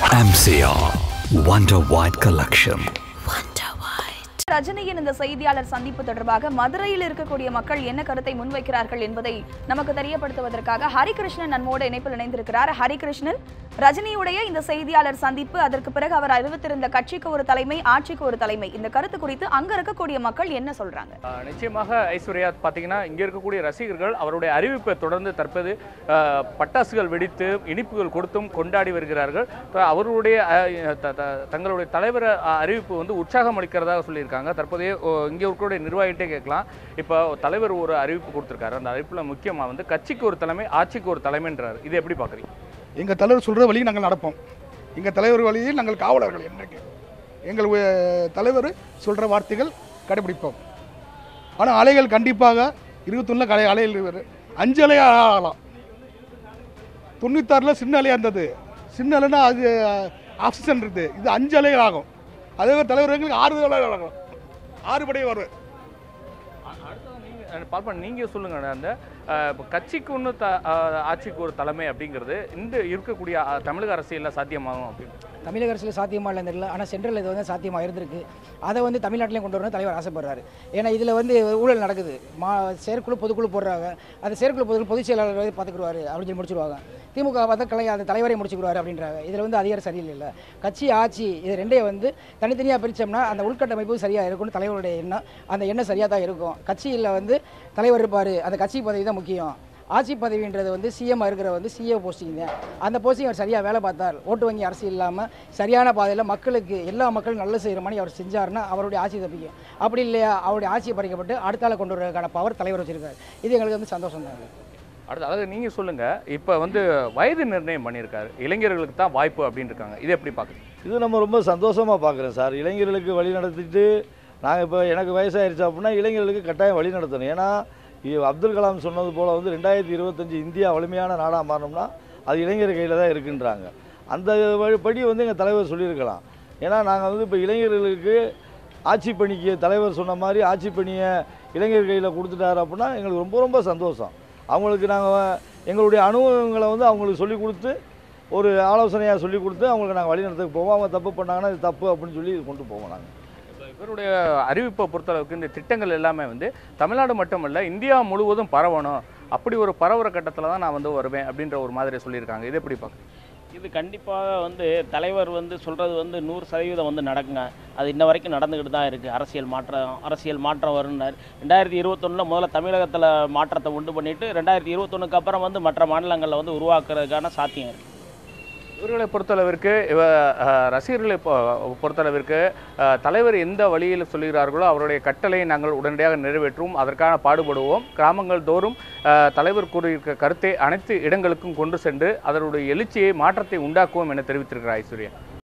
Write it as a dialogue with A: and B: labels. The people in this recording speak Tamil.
A: MCR Wonder White Collection.
B: ரஜினியின் இந்த செய்தியாளர் சந்திப்பு தொடர்பாக மதுரையில் இருக்கக்கூடிய மக்கள் என்ன கருத்தை முன்வைக்கிறார்கள் என்பதை நமக்கு தெரியப்படுத்துவதற்காக ஹரிகிருஷ்ணன் நம்மோடு இணைப்பில் இணைந்திருக்கிறார் ஹரிகிருஷ்ணன் ரஜினியுடைய இந்த செய்தியாளர் சந்திப்பு அதற்கு பிறகு அவர் அறிவித்திருந்த கட்சிக்கு ஒரு தலைமை ஆட்சிக்கு ஒரு தலைமை இந்த கருத்து குறித்து அங்க இருக்கக்கூடிய மக்கள் என்ன சொல்றாங்க
C: ஆஹ் நிச்சயமாக ஐஸ்வர்யா பார்த்தீங்கன்னா இங்கே இருக்கக்கூடிய ரசிகர்கள் அவருடைய அறிவிப்பை தொடர்ந்து தற்போது ஆஹ், பட்டாசுகள் வெடித்து இனிப்புகள் கொடுத்தும் கொண்டாடி வருகிறார்கள் இப்ப அவருடைய ஆஹ், த- த- தங்களுடைய தலைவர் ஆஹ், அறிவிப்பு வந்து உற்சாகம் அளிக்கிறதாக சொல்லியிருக்காங்க தற்போதைய ஓ, இங்கே இருக்கக்கூடிய நிர்வாகிகிட்டே கேட்கலாம் இப்போ தலைவர் ஒரு அறிவிப்பு கொடுத்துருக்காரு அந்த அறிவிப்பில் முக்கியமாக வந்து கட்சிக்கு ஒரு தலைமை ஆட்சிக்கு ஒரு தலைமைன்றார் இது எப்படி பார்க்குறீங்க
D: எங்கள் தலைவர் சொல்கிற வழியை நாங்கள் நடப்போம் எங்கள் தலைவர் வழியில் நாங்கள் காவலர்கள் என்றைக்கு எங்கள் உ- தலைவர் சொல்கிற வார்த்தைகள் கடைபிடிப்போம் ஆனால் அலைகள் கண்டிப்பாக இருபத்தொன்னில் கலை அலையில் இரு- அஞ்சு அலை ஆகலாம் தொண்ணூத்தாறில் சின்ன அலையாக இருந்தது சின்ன அலைனா அது ஆக்சிஜன் இருக்குது இது அஞ்சு அலைகள் ஆகும் அதே மாதிரி தலைவர் எங்களுக்கு ஆறு அலை ஆகும் ஆறு படை வரும்
C: பார்ப்போம் நீங்கள் சொல்லுங்கள் அந்த ஆஹ், இப்ப கட்சிக்கு ஒன்று த ஆஹ், ஆட்சிக்கு ஒரு தலைமை அப்படிங்கிறது இந்த இருக்கக்கூடிய ஆஹ், தமிழக அரசியலில் சாத்தியமாகும் அப்படின்னு
E: தமிழக அரசியல் சாத்தியமா இல்லைன்னு தெரியல ஆனால் சென்ட்ரல் இது வந்து சாத்தியமாக இருந்திருக்கு அதை வந்து தமிழ்நாட்டிலையும் கொண்டு வரணும் தலைவர் ஆசைப்படுறாரு ஏன்னா இதில் வந்து ஊழல் நடக்குது மா செயற்குழு பொதுக்குழு போடுறாங்க அந்த செயற்குழு பொதுக்குழு பொதுச் செயலாளர் வந்து பார்த்துக்குருவாரு அப்படின்னு சொல்லி முடிச்சிருவாங்க திமுக பார்த்தா கலை அந்த தலைவரை முடிச்சுக்குருவாரு அப்படின்றாங்க இதில் வந்து அதிகாரம் சரியில்லை கட்சி ஆட்சி இது ரெண்டையும் வந்து தனித்தனியாக பிரித்தோம்னா அந்த உள்கட்டமைப்பு சரியாக இருக்கும்னு தலைவருடைய எண்ணம் அந்த எண்ணம் சரியாக தான் இருக்கும் கட்சியில் வந்து தலைவர் இருப்பார் அந்த கட்சி பதவி தான் முக்கியம் ஆட்சி பதவின்றது வந்து சிஎம் இருக்கிற வந்து சிஏ போஸ்டிங் தான் அந்த போஸ்டிங் அவர் சரியாக வேலை பார்த்தார் ஓட்டு வங்கி அரசியல் இல்லாமல் சரியான பாதையில் மக்களுக்கு எல்லா மக்களும் நல்ல செய்கிற மாதிரி அவர் செஞ்சாருன்னா அவருடைய ஆட்சி தப்பிக்கும் அப்படி இல்லையா அவருடைய ஆட்சி பறிக்கப்பட்டு அடுத்த ஆளை கொண்டு வரதுக்கான பவர் தலைவர் வச்சிருக்காரு இது எங்களுக்கு வந்து சந்தோஷம் தான்
C: அடுத்து அதாவது நீங்கள் சொல்லுங்கள் இப்போ வந்து வயது நிர்ணயம் பண்ணியிருக்காரு இளைஞர்களுக்கு தான் வாய்ப்பு அப்படின்னு இருக்காங்க இது எப்படி பார்க்குறீங்க
F: இது நம்ம ரொம்ப சந்தோஷமாக பார்க்குறோம் சார் இளைஞர்களுக்கு வழி நடத்திட்டு நாங்கள் இப்போ எனக்கு வயசாயிருச்சு அப்படின்னா இளைஞர்களுக்கு கட்டாயம் வழி நடத்தணும் ஏன்னா இ- அப்துல் கலாம் சொன்னது போல் வந்து ரெண்டாயிரத்தி இருபத்தஞ்சி இந்தியா வலிமையான நாடாக மாறணும்னா அது இளைஞர் கையில் தான் இருக்குன்றாங்க அந்த வழி- படி வந்து எங்கள் தலைவர் சொல்லியிருக்கலாம் ஏன்னா நாங்கள் வந்து இப்போ இளைஞர்களுக்கு ஆட்சி பணிக்கு தலைவர் சொன்ன மாதிரி ஆட்சி பணியை இளைஞர் கையில் கொடுத்துட்டாரு அப்படின்னா எங்களுக்கு ரொம்ப ரொம்ப சந்தோஷம் அவங்களுக்கு நாங்கள் எங்களுடைய அனுபவங்களை வந்து அவங்களுக்கு சொல்லி கொடுத்து ஒரு ஆலோசனையாக சொல்லி கொடுத்து அவங்களுக்கு நாங்கள் வழி நடத்துக்கு போவோம் அவங்க தப்பு பண்ணாங்கன்னா இது தப்பு அப்படின்னு சொல்லி கொண்டு போவோம் நாங்கள்
C: இப்போ இவருடைய அறிவிப்பை பொறுத்தளவுக்கு இந்த திட்டங்கள் எல்லாமே வந்து தமிழ்நாடு மட்டுமல்ல இந்தியா முழுவதும் பரவணும் அப்படி ஒரு பரவுற கட்டத்தில் தான் நான் வந்து வருவேன் அப்படின்ற ஒரு மாதிரி சொல்லியிருக்காங்க இது எப்படி பார்க்குறீங்க
G: இது கண்டிப்பாக வந்து தலைவர் வந்து சொல்கிறது வந்து நூறு சதவீதம் வந்து நடக்குங்க அது இன்ன வரைக்கும் நடந்துக்கிட்டு தான் இருக்குது அரசியல் மாற்றம் அரசியல் மாற்றம் வரும்னார் ரெண்டாயிரத்தி இருபத்தொன்னில் முதல்ல தமிழகத்தில் மாற்றத்தை உண்டு பண்ணிவிட்டு ரெண்டாயிரத்தி இருபத்தொன்னுக்கு அப்புறம் வந்து மற்ற மாநிலங்களில் வந்து உருவாக்குறதுக்கான சாத்தியம் இருக்குது
C: இவர்களை பொறுத்தளவிற்கு இவ அஹ், ரசிகர்களை பொ- பொறுத்தளவிற்கு அஹ், தலைவர் எந்த வழியில் சொல்கிறார்களோ அவருடைய கட்டளையை நாங்கள் உடனடியாக நிறைவேற்றுவோம் அதற்கான பாடுபடுவோம் கிராமங்கள் தோறும் அஹ், தலைவர் கூறியிருக்க கருத்தை அனைத்து இடங்களுக்கும் கொண்டு சென்று அதனுடைய எழுச்சியை மாற்றத்தை உண்டாக்குவோம் என தெரிவித்திருக்கிறார் ஐஸ்வர்யா